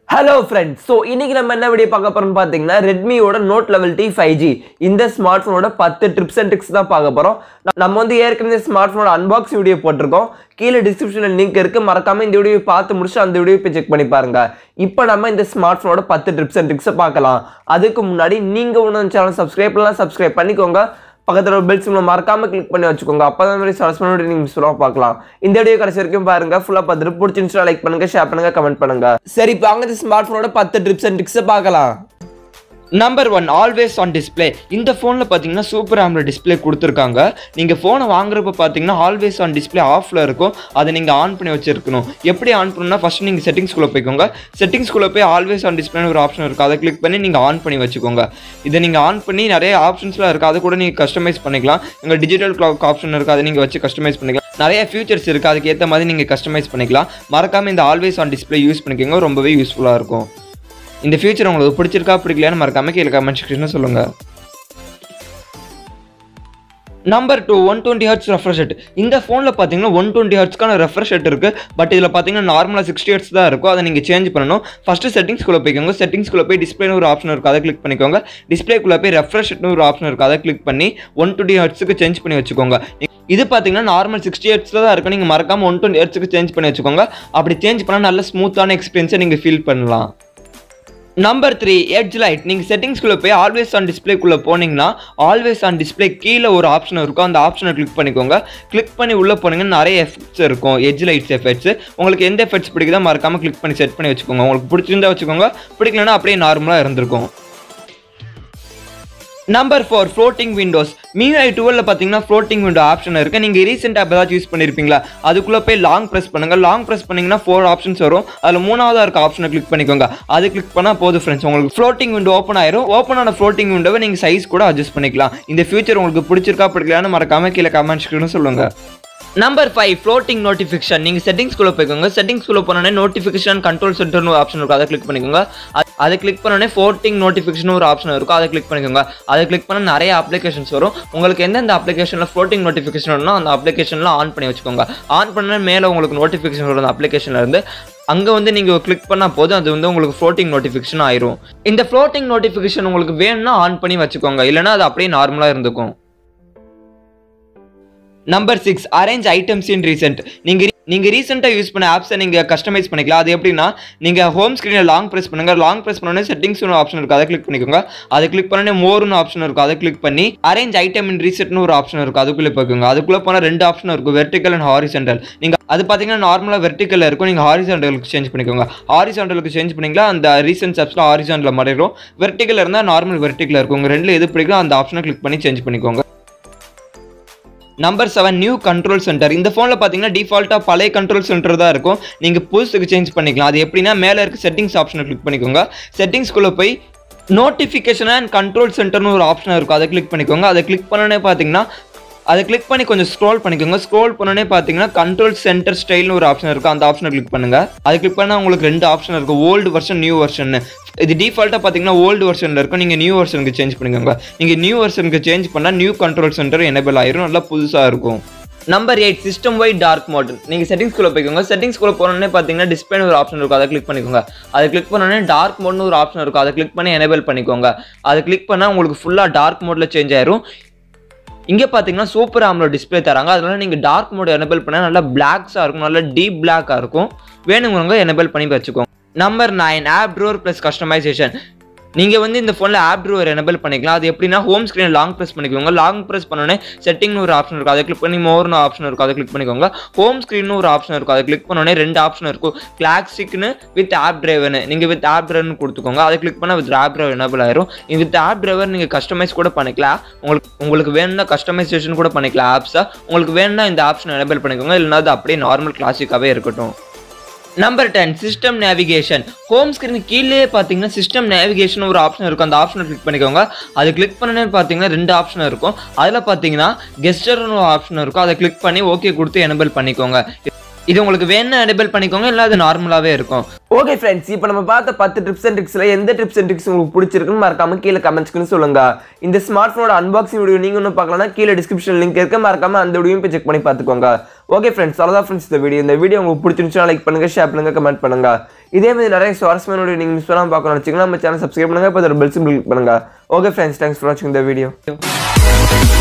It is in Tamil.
ஹலோ ஃப்ரெண்ட்ஸ் ஸோ இன்னைக்கு நம்ம என்ன வீடியோ பார்க்க போறோம்னு பார்த்தீங்கன்னா ரெட்மியோட note eleven T five G இந்த ஸ்மார்ட் ஃபோனோட பத்து ட்ரிப்ஸ் அண்ட் ட்ரிக்ஸ் தான் பார்க்க போகிறோம் நம்ம வந்து ஏற்கனவே ஸ்மார்ட் ஃபோனோட அன்பாக்ஸ் வீடியோ போட்டிருக்கோம் கீழே டிஸ்கிரிப்ஷனில் லிங்க் இருக்கு மறக்காம இந்த வீடியோ பார்த்து முடிச்சு அந்த வீடியோ போய் செக் பண்ணி பாருங்க இப்போ நம்ம இந்த ஸ்மார்ட் ஃபோனோட பத்து ட்ரிப்ஸ் அண்ட் ட்ரிக்ஸை பார்க்கலாம் அதுக்கு முன்னாடி நீங்கள் ஒன்று சேனல் சப்ஸ்கிரைப் பண்ணலாம் சப்ஸ்கிரைப் பண்ணிக்கோங்க பக்கத்தில் ஒரு பெல் சிம்ல மறக்காம கிளிக் பண்ணி வச்சுக்கோங்க அப்போ தான் மாதிரி சர்ச் பண்ணி நீங்கள் மிஸ் பார்க்கலாம் இந்த வீடியோ கடைசி வரைக்கும் பாருங்க ஃபுல்லாக பார்த்துட்டு பிடிச்சிருந்துச்சா லைக் பண்ணுங்க ஷேர் பண்ணுங்க கமெண்ட் பண்ணுங்க சரி இப்போ அங்கே ஸ்மார்ட் ஃபோனோட பத்து ட்ரிப்ஸ் அண்ட் ட்ரிக்ஸை பார்க்கலாம் number one always on display இந்த ஃபோனில் பார்த்தீங்கன்னா சூப்பர் ஆம்ல டிஸ்ப்ளே கொடுத்துருக்காங்க நீங்கள் ஃபோனை வாங்குறப்ப பார்த்தீங்கன்னா ஆல்வேஸ் ஆன் டிஸ்ப்ளே ஆஃபில் இருக்கும் அதை நீங்கள் ஆன் பண்ணி வச்சிருக்கணும் எப்படி ஆன் பண்ணணும்னா ஃபஸ்ட் நீங்கள் செட்டிங்ஸ்குள்ளே போய்க்கோங்க செட்டிங்ஸ்குள்ளே போய் ஆல்வேஸ் ஆன் டிஸ்பிளேன்னு ஒரு ஆப்ஷன் இருக்குது அதை கிளிக் பண்ணி நீங்கள் ஆன் பண்ணி வச்சுக்கோங்க இதை நீங்கள் ஆன் பண்ணி நிறைய ஆப்ஷன்ஸ்லாம் இருக்குது அதை கூட நீங்கள் கஸ்டமைஸ் பண்ணிக்கலாம் உங்கள் டிஜிட்டல் கிளாக் ஆப்ஷன் இருக்குது அதை நீங்கள் வச்சு கஸ்டமைஸ் பண்ணிக்கலாம் நிறைய ஃபியூச்சர்ஸ் இருக்குது அதுக்கு ஏற்ற மாதிரி நீங்கள் கஸ்டமைஸ் பண்ணிக்கலாம் மறக்காமல் இந்த ஆல்வேஸ் ஆன் டிஸ்ப்ளே யூஸ் பண்ணிக்கோங்க ரொம்பவே யூஸ்ஃபுல்லாக இருக்கும் இந்த ஃபியூச்சர் உங்களுக்கு பிடிச்சிருக்கா பிடிக்கலையான்னு மறக்காம கீழே கமெண்ட் செக்ஷனில் சொல்லுங்கள் number two one twenty hertz refresh rate இந்த ஃபோனில் பார்த்தீங்கன்னா ஒன் டுவெண்ட்டி ஹர்ட்ஸ்க்கான ரெஃப்ரெஷ் ரேட் இருக்குது பட் இதில் பார்த்தீங்கன்னா நார்மலாக சிக்ஸ்டி ஹர்ட்ஸ் தான் இருக்கும் அதை நீங்கள் சேஞ்ச் பண்ணணும் ஃபஸ்ட்டு செட்டிங்ஸ்குள்ளே போய்க்கோங்க செட்டிங்ஸ்குள்ளே போய் டிஸ்பிளேன்னு ஒரு ஆப்ஷன் இருக்குது அதை கிளிக் பண்ணிக்கோங்க டிஸ்பிளேக்குள்ளே போய் ரெஃப்ரெஷ் ரேட்னு ஒரு ஆப்ஷன் இருக்குது அதை கிளிக் பண்ணி ஒன் டுவெண்ட்டி ஹர்ட்ஸுக்கு சேஞ்ச் பண்ணி வச்சுக்கோங்க இது பார்த்தீங்கன்னா நார்மல் சிக்ஸ்டி ஹர்ட்ஸில் தான் இருக்கும் நீங்கள் மறக்காமல் ஒன் டுவெண்ட்டி ஹர்ட்ஸுக்கு சேஞ்ச் பண்ணி வச்சுக்கோங்க அப்படி சேஞ்ச் பண்ணால் நல்ல ஸ்மூத்தான எக்ஸ்பீரியன்ஸை நீங்கள் ஃபீல் பண்ணலாம் நம்பர் த்ரீ எட்ஜ் லைட் நீங்கள் செட்டிங்ஸ்குள்ளே போய் ஆல்வேஸ் ஆன் டிஸ்பிளேக்குள்ளே போனீங்கன்னா ஆல்வேஸ் ஆன் டிஸ்பிளே கீழே ஒரு ஆப்ஷன் இருக்கும் அந்த ஆப்ஷனை கிளிக் பண்ணிக்கோங்க கிளிக் பண்ணி உள்ளே போனீங்கன்னா நிறைய எஃபெக்ட்ஸ் இருக்கும் எட்ஜ் லைட்ஸ் எஃபெக்ட்ஸ் உங்களுக்கு எந்த எஃபெக்ட்ஸ் பிடிக்குதோ மறக்காமல் கிளிக் பண்ணி செட் பண்ணி வச்சுக்கோங்க உங்களுக்கு பிடிச்சிருந்தா வச்சுக்கோங்க பிடிக்கலன்னா அப்படியே நார்மலாக இருந்திருக்கும் number four floating windows MIUI டுவெல்ல பார்த்தீங்கன்னா ஃப்ளோட்டிங் விண்டோ ஆப்ஷன் இருக்குது நீங்கள் ரீசெண்ட் ஆப் ஏதாச்சும் யூஸ் பண்ணியிருப்பீங்களா அதுக்குள்ளே போய் லாங் ப்ரெஸ் பண்ணுங்கள் லாங் ப்ரெஸ் பண்ணிங்கன்னா ஃபோர் ஆப்ஷன்ஸ் வரும் அதில் மூணாவதாக இருக்க ஆப்ஷனை கிளிக் பண்ணிக்கோங்க அது கிளிக் பண்ணால் போதும் ஃப்ரெண்ட்ஸ் உங்களுக்கு ஃப்ளோட்டிங் விண்டோ ஓப்பன் ஆயிரும் ஓப்பன் ஆன ஃப்ளோட்டிங் விண்டோவை நீங்கள் சைஸ் கூட அட்ஜஸ்ட் பண்ணிக்கலாம் இந்த ஃபியூச்சர் உங்களுக்கு பிடிச்சிருக்கா பிடிக்கலான்னு மறக்காம கீழே கமெண்ட்ஸ்க்கு சொல்லுங்கள் நம்பர் ஃபைவ் ஃப்ளோட்டிங் நோட்டிஃபிகேஷன் நீங்கள் செட்டிங்ஸ்குள்ளே போய்க்கோங்க செட்டிங்ஸ்குள்ளே போனோடனே நோட்டிஃபிகேஷன் கண்ட்ரோல் சென்டர்னு ஒரு ஆப்ஷன் இருக்கும் அதை கிளிக் பண்ணிக்கோங்க அது- அதை கிளிக் பண்ணோடனே ஃப்ளோட்டிங் நோட்டிஃபிகேஷன் ஒரு ஆப்ஷன் இருக்கும் அதை கிளிக் பண்ணிக்கோங்க அதை கிளிக் பண்ண நிறைய அப்ளிகேஷன்ஸ் வரும் உங்களுக்கு எந்தெந்த அப்ளிகேஷனில் ஃப்ளோட்டிங் நோட்டிஃபிகேஷன் வேணுமோ அந்த அப்ளிகேஷன்லாம் ஆன் பண்ணி வச்சுக்கோங்க ஆன் பண்ண மேலே உங்களுக்கு நோட்டிஃபிகேஷன் வரும் அந்த applicationல இருந்து அங்கே வந்து நீங்கள் கிளிக் பண்ணால் போதும் அது வந்து உங்களுக்கு ஃப்ளோட்டிங் நோட்டிஃபிகேஷன் ஆயிரும் இந்த ஃப்ளோட்டிங் நோட்டிஃபிகேஷன் உங்களுக்கு வேணும்னா ஆன் பண்ணி வச்சுக்கோங்க இல்லைன்னா அது அப்படியே நார்மலாக இருந்துக்கும் number six arrange items in recent நீங்கள் நீங்கள் ரீசெண்டாக யூஸ் பண்ண ஆப்ஸை நீங்கள் கஸ்டமைஸ் பண்ணிக்கலாம் அது எப்படின்னா நீங்கள் ஹோம் ஸ்க்ரீனில் லாங் ப்ரெஸ் பண்ணுங்க லாங் ப்ரெஸ் பண்ணோடனே செட்டிங்ஸ் ஒரு ஆப்ஷன் இருக்கும் அதை கிளிக் பண்ணிக்கோங்க அதை கிளிக் பண்ணோடனே மோர்னு ஆப்ஷன் இருக்கும் அதை கிளிக் பண்ணி அரேஞ்ச் ஐட்டம் இன் ரீசெட்னு ஒரு ஆப்ஷன் இருக்கும் அதுக்குள்ளே போய்க்கோங்க அதுக்குள்ளே போனால் ரெண்டு ஆப்ஷன் இருக்கும் வெர்டிக்கல் அண்ட் ஹாரிசென்டல் நீங்கள் அது பார்த்தீங்கன்னா நார்மலாக வெர்டிக்கலில் இருக்கும் நீங்கள் ஹாரிசென்டலுக்கு சேஞ்ச் பண்ணிக்கோங்க ஹாரிசென்டலுக்கு சேஞ்ச் பண்ணிங்களா அந்த ரீசென்ட் ஆப்ஸில் ஹாரிசென்டலில் மாறிடும் வெர்டிக்கல் இருந்தால் நார்மல் வெர்டிக்கல் இருக்கும் உங்கள் ரெண்டில் எது பிடிக்கோ அந்த ஆப்ஷனை கிளிக் பண்ணி சேஞ்ச் பண்ணிக்கோங்க number seven new control centre இந்த ஃபோனில் பார்த்தீங்கன்னா டிஃபால்ட்டாக பழைய கண்ட்ரோல் சென்டர் தான் இருக்கும் நீங்கள் புதுசுக்கு சேஞ்ச் பண்ணிக்கலாம் அது எப்படின்னா மேலே இருக்க செட்டிங்ஸ் ஆப்ஷனை கிளிக் பண்ணிக்கோங்க செட்டிங்ஸ்குள்ளே போய் நோட்டிஃபிகேஷன் அண்ட் கண்ட்ரோல் சென்டர்னு ஒரு ஆப்ஷன் இருக்கும் அதை கிளிக் பண்ணிக்கோங்க அதை கிளிக் பண்ணோன்னே பார்த்தீங்கன்னா அதை கிளிக் பண்ணி கொஞ்சம் ஸ்க்ரோல் பண்ணிக்கோங்க ஸ்க்ரோல் பண்ணோன்னே பார்த்தீங்கன்னா கண்ட்ரோல் சென்டர் ஸ்டைல்னு ஒரு ஆப்ஷன் இருக்கும் அந்த ஆப்ஷனை கிளிக் பண்ணுங்க அதை கிளிக் பண்ணால் உங்களுக்கு ரெண்டு ஆப்ஷன் இருக்கும் ஓல்டு வெர்ஷன் நியூ வெர்ஷன் இது டிஃபால்ட்டாக பார்த்தீங்கன்னா ஓல்டு வெர்ஷனில் இருக்கும் நீங்கள் நியூ வெர்ஷனுக்கு சேஞ்ச் பண்ணிக்கோங்க நீங்கள் நியூ வெர்ஷனுக்கு சேஞ்ச் பண்ணால் நியூ கண்ட்ரோல் சென்டர் எனேபிள் ஆயிரும் நல்லா புதுசாக இருக்கும் number eight system wide dark mode நீங்கள் செட்டிங்ஸ்குள்ளே போய்க்கோங்க செட்டிங்ஸ்குள்ளே போனோடனே பார்த்தீங்கன்னா டிஸ்பிளே ஒரு ஆப்ஷன் இருக்கும் அதை கிளிக் பண்ணிக்கோங்க அதை கிளிக் பண்ணோடனே டார்க் மோட்னு ஒரு ஆப்ஷன் இருக்கும் அதை கிளிக் பண்ணி எனேபிள் பண்ணிக்கோங்க அதை கிளிக் பண்ணால் உங்களுக்கு ஃபுல்லாக டார்க் மோடில் சேஞ்ச் ஆயிரும் இங்கே பார்த்தீங்கன்னா சூப்பர் ஆம்லோ டிஸ்ப்ளே தராங்க அதனால நீங்கள் டார்க் மோட் எனேபிள் பண்ணால் நல்லா பிளாக்ஸாக இருக்கும் நல்லா டீப் பிளாக்காக இருக்கும் வேணுங்கிறவங்க எனேபிள் பண்ணி வச்சுக்கோங்க number nine app drawer plus customisation நீங்கள் வந்து இந்த ஃபோனில் ஆப் ட்ரோவர் எனேபிள் பண்ணிக்கலாம் அது எப்படின்னா ஹோம் ஸ்க்ரீன் லாங் ப்ரெஸ் பண்ணிக்கோங்க லாங் ப்ரெஸ் பண்ணோடனே செட்டிங்னு ஒரு ஆப்ஷன் இருக்கும் அதை கிளிக் பண்ணி மோர்னு ஆப்ஷன் இருக்கும் அதை கிளிக் பண்ணிக்கோங்க ஹோம் ஸ்க்ரீன் ஒரு ஆப்ஷன் இருக்கும் அதை கிளிக் பண்ணோடனே ரெண்டு ஆப்ஷன் இருக்கும் கிளாசிக்னு வித் ஆப் டிரைவர்னு நீங்கள் வித் ஆப் டிரைவர்னு கொடுத்துக்கோங்க அதை கிளிக் பண்ணால் வித் ஆப் டிரைவர் எனேபிள் ஆயிரும் வித் ஆப் டிரைவர் நீங்கள் கஸ்டமைஸ் கூட பண்ணிக்கலாம் உங்களுக்கு உங்களுக்கு வேணும்னா கஸ்டமைசேஷன் கூட பண்ணிக்கலாம் ஆப்ஸை உங்களுக்கு வேணும்னா இந்த ஆப்ஷன் எனேபிள் பண்ணிக்கோங்க இல்லைன்னா அது அப்படியே நார்மல் கிளாசிக்காகவே இருக்கட்டும் number ten system navigation home screen கீழே பார்த்தீங்கன்னா சிஸ்டம் நேவிகேஷன் ஒரு ஆப்ஷன் இருக்கும் அந்த ஆப்ஷனை கிளிக் பண்ணிக்கோங்க அது கிளிக் பண்ணனே பார்த்தீங்கன்னா ரெண்டு ஆப்ஷன் இருக்கும் அதில் பார்த்தீங்கன்னா கெஸ்டர்னு ஒரு ஆப்ஷன் இருக்கும் அதை கிளிக் பண்ணி ஓகே கொடுத்து எனபிள் பண்ணிக்கோங்க இது உங்களுக்கு வேணும்னா எனேபிள் பண்ணிக்கோங்க இல்லை அது நார்மலாகவே இருக்கும் ஓகே ஃப்ரெண்ட்ஸ் இப்போ நம்ம பார்த்த பத்து டிப்ஸ் அண்ட் ட்ரிக்ஸில் எந்த டிப்ஸ் அண்ட் ட்ரிக்ஸ் உங்களுக்கு பிடிச்சிருக்குன்னு மறக்காம கீழே கமெண்ட்ஸ்க்குன்னு சொல்லுங்க இந்த ஸ்மார்ட் ஃபோனோட அன்பாக்சிங் வீடியோ நீங்கள் ஒன்றும் பார்க்கலன்னா கீழே டிஸ்கிரிப்ஷன் லிங்க் இருக்கு மறக்காம அந்த வீடியோ போய் செக் பண்ணி பார்த்துக்கோங்க ஓகே ஃப்ரெண்ட்ஸ் அவ்வளோதான் ஃப்ரெண்ட்ஸ் இந்த வீடியோ இந்த வீடியோ உங்களுக்கு பிடிச்சிருந்துச்சுன்னா லைக் பண்ணுங்க ஷேர் பண்ணுங்க கமெண்ட் பண்ணுங்க இதே மாதிரி நிறைய சுவாரஸ்யமான வீடியோ நீங்கள் மிஸ் பண்ணாமல் பார்க்கணும்னு வச்சுக்கலாம் நம்ம சேனல் சப்ஸ்கிரைப் பண்ணுங்க இப்போ அதோட பெல் சிம்பிள் கிளிக் பண்ணுங்க ஓகே ஃப்ரெண்ட்ஸ் தேங்க்ஸ் ஃபார் வாட்சிங் இந்த வீடியோ